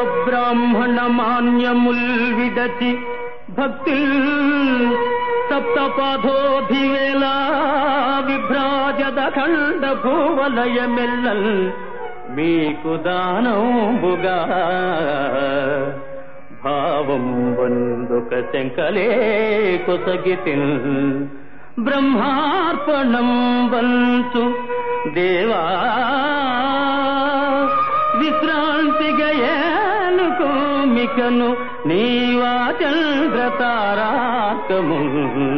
బ్రాహ్మణ మాన్యముల్ విడచి భక్తి సప్తపథోధివేళ విభ్రాజద ఖండ భూవలయమెల్లల్ మీకు దానంబుగా భావం వందుక శంకలే కొసగితిన్ బ్రహ్మార్పణం వంచు దేవా విశ్రాంతిగా ఏనుకో మికను నీవా చంద్ర తారాకము